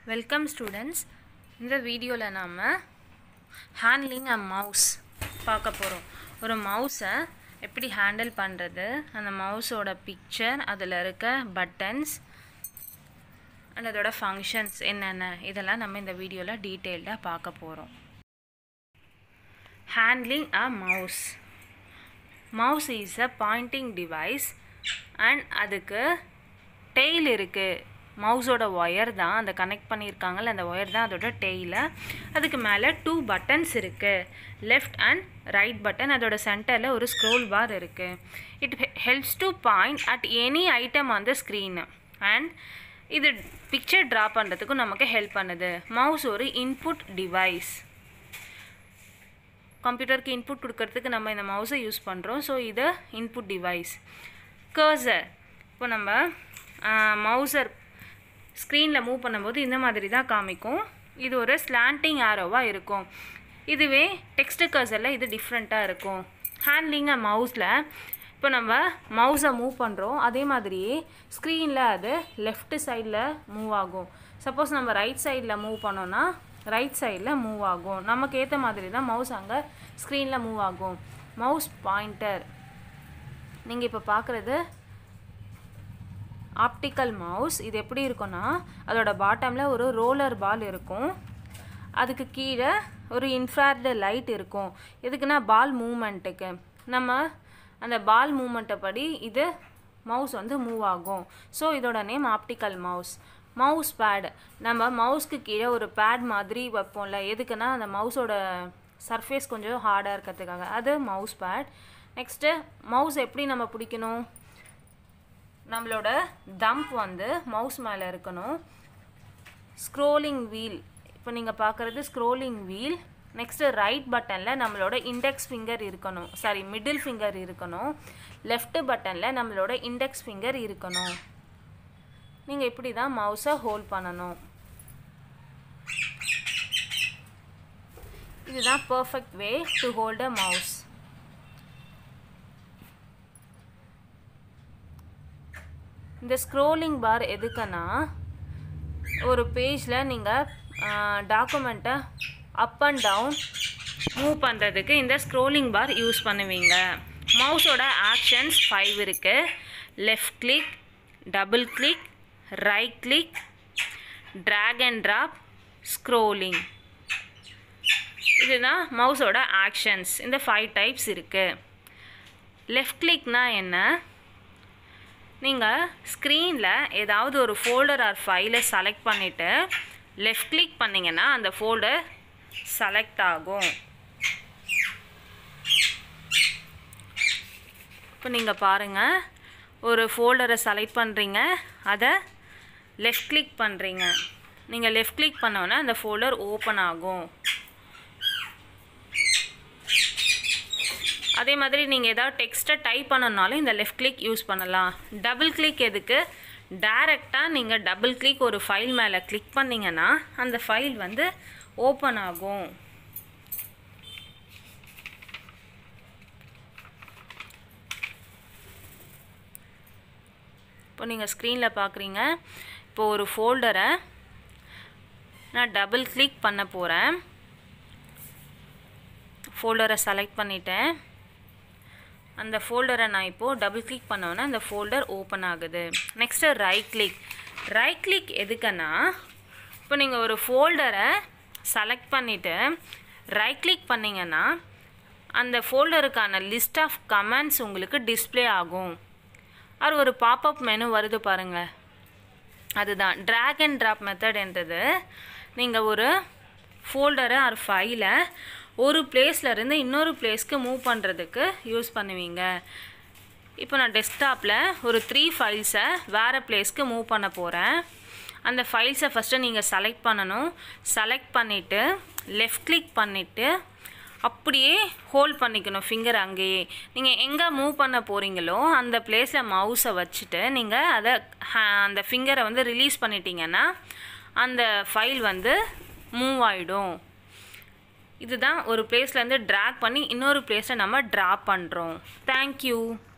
welcome students இந்த வீடியோவில் நாம் ஹேண்ட்லிங் அ மவுஸ் பார்க்க போகிறோம் ஒரு மவுஸை எப்படி ஹேண்டில் பண்ணுறது அந்த மவுஸோட பிக்சர் அதில் இருக்க பட்டன்ஸ் அண்ட் அதோட ஃபங்க்ஷன்ஸ் என்னென்ன இதெல்லாம் நம்ம இந்த வீடியோவில் டீட்டெயில்டாக பார்க்க போகிறோம் handling a mouse mouse is a pointing device and அதுக்கு டெய்ல் இருக்குது மவுஸோட ஒயர் தான் அந்த கனெக்ட் பண்ணியிருக்காங்கல்ல அந்த ஒயர் தான் அதோட டெய்ல அதுக்கு மேலே டூ பட்டன்ஸ் இருக்குது லெஃப்ட் அண்ட் ரைட் பட்டன் அதோட சென்டரில் ஒரு ஸ்க்ரோல் பார் இருக்குது it helps to point at any item on the screen and இது பிக்சர் ட்ரா பண்ணுறதுக்கும் நமக்கு ஹெல்ப் பண்ணுது மவுஸ் ஒரு இன்புட் டிவைஸ் கம்ப்யூட்டருக்கு இன்புட் கொடுக்கறதுக்கு நம்ம இந்த மவுஸை யூஸ் பண்ணுறோம் ஸோ இது இன்புட் டிவைஸ் கர்சர் இப்போ நம்ம மவுசர் ஸ்க்ரீனில் மூவ் பண்ணும்போது இந்த மாதிரி தான் காமிக்கும் இது ஒரு ஸ்லாண்டிங் ஆரோவாக இருக்கும் இதுவே டெக்ஸ்ட் கர்சரில் இது டிஃப்ரெண்ட்டாக இருக்கும் ஹேண்ட்லிங் மவுஸில் இப்போ நம்ம மவுஸை மூவ் பண்ணுறோம் அதே மாதிரியே ஸ்க்ரீனில் அது லெஃப்ட் சைடில் மூவ் ஆகும் சப்போஸ் நம்ம ரைட் சைடில் மூவ் பண்ணோன்னா ரைட் சைடில் மூவ் ஆகும் நமக்கு ஏற்ற மாதிரி தான் மவுஸ் அங்கே ஸ்க்ரீனில் மூவ் ஆகும் மவுஸ் பாயிண்டர் நீங்கள் இப்போ பார்க்குறது ஆப்டிக்கல் மவுஸ் இது எப்படி இருக்கும்னா அதோட பாட்டமில் ஒரு ரோலர் பால் இருக்கும் அதுக்கு கீழே ஒரு இன்ஃப்ரார்டு லைட் இருக்கும் எதுக்குன்னா பால் மூமெண்ட்டுக்கு நம்ம அந்த பால் மூமெண்ட்டை படி இது மவுஸ் வந்து மூவ் ஆகும் ஸோ இதோட name optical mouse mouse pad நம்ம மவுஸ்க்கு கீழே ஒரு பேட் மாதிரி வைப்போம்ல எதுக்குன்னா அந்த மவுஸோட சர்ஃபேஸ் கொஞ்சம் ஹார்டாக இருக்கிறதுக்காக அது மவுஸ் பேட் நெக்ஸ்ட்டு மவுஸ் எப்படி நம்ம பிடிக்கணும் நம்மளோட தம்ப் வந்து மவுஸ் மேலே இருக்கணும் ஸ்க்ரோலிங் வீல் இப்போ நீங்கள் பார்க்குறது ஸ்க்ரோலிங் வீல் நெக்ஸ்ட்டு ரைட் பட்டனில் நம்மளோட இண்டெக்ஸ் ஃபிங்கர் இருக்கணும் சாரி மிடில் ஃபிங்கர் இருக்கணும் லெஃப்ட் பட்டனில் நம்மளோட இண்டெக்ஸ் ஃபிங்கர் இருக்கணும் நீங்கள் இப்படி தான் மவுஸை ஹோல்ட் பண்ணணும் இதுதான் perfect way to hold a mouse இந்த ஸ்க்ரோலிங் பார் எதுக்குன்னா ஒரு பேஜில் நீங்கள் டாக்குமெண்ட்டை அப் அண்ட் டவுன் மூவ் பண்ணுறதுக்கு இந்த ஸ்க்ரோலிங் பார் யூஸ் பண்ணுவீங்க மவுஸோட ஆக்ஷன்ஸ் ஃபைவ் இருக்குது left click double click right click drag and drop scrolling இதுதான் மவுஸோட ஆக்ஷன்ஸ் இந்த ஃபைவ் டைப்ஸ் இருக்குது லெஃப்ட் கிளிக்னால் என்ன நீங்கள் ஸ்க்ரீனில் ஏதாவது ஒரு ஃபோல்டர் ஆர் ஃபைலை செலக்ட் பண்ணிவிட்டு லெஃப்ட் கிளிக் பண்ணிங்கன்னா அந்த ஃபோல்டர் செலக்ட் ஆகும் இப்போ நீங்கள் பாருங்கள் ஒரு ஃபோல்டரை செலக்ட் பண்ணுறீங்க அதை லெஃப்ட் கிளிக் பண்ணுறீங்க நீங்கள் லெஃப்ட் கிளிக் பண்ணோன்னே அந்த ஃபோல்டர் ஓப்பன் ஆகும் அதே மாதிரி நீங்கள் ஏதாவது டெக்ஸ்ட்டை டைப் பண்ணனாலும் இந்த லெஃப்ட் கிளிக் யூஸ் பண்ணலாம் டபுள் கிளிக் எதுக்கு டைரெக்டாக நீங்கள் டபுள் கிளிக் ஒரு ஃபைல் மேலே கிளிக் பண்ணிங்கன்னா அந்த ஃபைல் வந்து ஓப்பன் ஆகும் இப்போ நீங்கள் ஸ்க்ரீனில் பார்க்குறீங்க இப்போ ஒரு ஃபோல்டரை நான் டபுள் கிளிக் பண்ண போகிறேன் ஃபோல்டரை செலக்ட் பண்ணிட்டேன் அந்த ஃபோல்டரை நான் இப்போது டபுள் கிளிக் பண்ணோன்னே அந்த ஃபோல்டர் ஓப்பன் ஆகுது next right click right click எதுக்குன்னா இப்போ நீங்கள் ஒரு ஃபோல்டரை செலக்ட் பண்ணிவிட்டு ரைட் கிளிக் பண்ணிங்கன்னா அந்த ஃபோல்டருக்கான லிஸ்ட் ஆஃப் கமெண்ட்ஸ் உங்களுக்கு டிஸ்பிளே ஆகும் அது ஒரு பாப்அப் மெனு வருது பாருங்கள் அதுதான் ட்ராக் அண்ட் ட்ராப் மெத்தட்ன்றது நீங்கள் ஒரு ஃபோல்டரை ஆர் ஃபைலை ஒரு பிளேஸ்லேருந்து இன்னொரு பிளேஸ்க்கு மூவ் பண்ணுறதுக்கு யூஸ் பண்ணுவீங்க இப்போ நான் டெஸ்க்டாப்பில் ஒரு த்ரீ ஃபைல்ஸை வேறு பிளேஸ்க்கு மூவ் பண்ண போகிறேன் அந்த ஃபைல்ஸை ஃபஸ்ட்டு நீங்கள் செலக்ட் பண்ணணும் செலக்ட் பண்ணிவிட்டு லெஃப்ட் கிளிக் பண்ணிவிட்டு அப்படியே ஹோல்ட் பண்ணிக்கணும் ஃபிங்கர் அங்கேயே நீங்கள் எங்கே மூவ் பண்ண போகிறீங்களோ அந்த பிளேஸில் மவுஸை வச்சுட்டு நீங்கள் அதை அந்த ஃபிங்கரை வந்து ரிலீஸ் பண்ணிட்டீங்கன்னா அந்த ஃபைல் வந்து மூவ் ஆகிடும் இதுதான் ஒரு பிளேஸ்லேருந்து ட்ராக் பண்ணி இன்னொரு பிளேஸில் நம்ம ட்ரா பண்ணுறோம் தேங்க்யூ